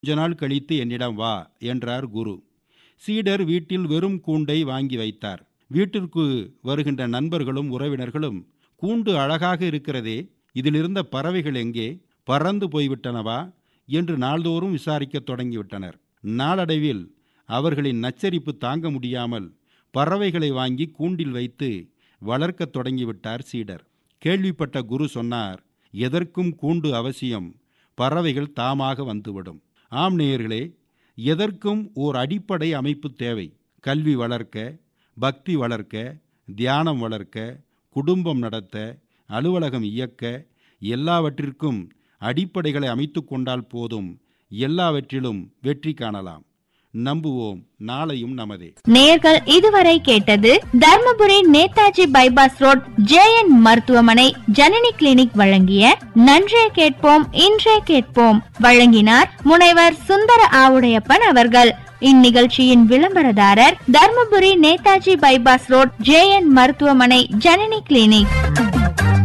கொஞ்ச நாள் கழித்து என்னிடம் வா என்றார் குரு சீடர் வீட்டில் வெறும் கூண்டை வாங்கி வைத்தார் வீட்டிற்கு வருகின்ற நண்பர்களும் உறவினர்களும் கூண்டு அழகாக இருக்கிறதே இதிலிருந்த பறவைகள் எங்கே பறந்து போய்விட்டனவா என்று நாள்தோறும் விசாரிக்கத் தொடங்கிவிட்டனர் நாளடைவில் அவர்களின் நச்சரிப்பு தாங்க முடியாமல் பறவைகளை வாங்கி கூண்டில் வைத்து வளர்க்கத் தொடங்கிவிட்டார் சீடர் கேள்விப்பட்ட குரு சொன்னார் எதற்கும் கூண்டு அவசியம் பறவைகள் தாமாக வந்துவிடும் ஆம் நேயர்களே எதற்கும் ஓர் அடிப்படை அமைப்பு தேவை கல்வி வளர்க்க பக்தி வளர்க்க தியானம் வளர்க்க குடும்பம் நடத்த அலுவலகம் இயக்க எல்லாவற்றிற்கும் அடிப்படைகளை அமைத்து கொண்டால் போதும் எல்லாவற்றிலும் வெற்றி காணலாம் நம்புவோம் நாளையும் நமதே நேர்கள் இதுவரை கேட்டது Dharmapuri Netaji bypass road JN மருத்துவமனை ஜனனி கிளினிக் வழங்கிய நன்றே கேட்போம் இன்றே கேட்போம் வழங்கினார் முனைவர் சுந்தர ஆவுடையப்பன் அவர்கள் இந்நிகழ்ச்சியின் விளம்பரதாரர் Dharmapuri Netaji bypass road JN மருத்துவமனை ஜனனி கிளினிக்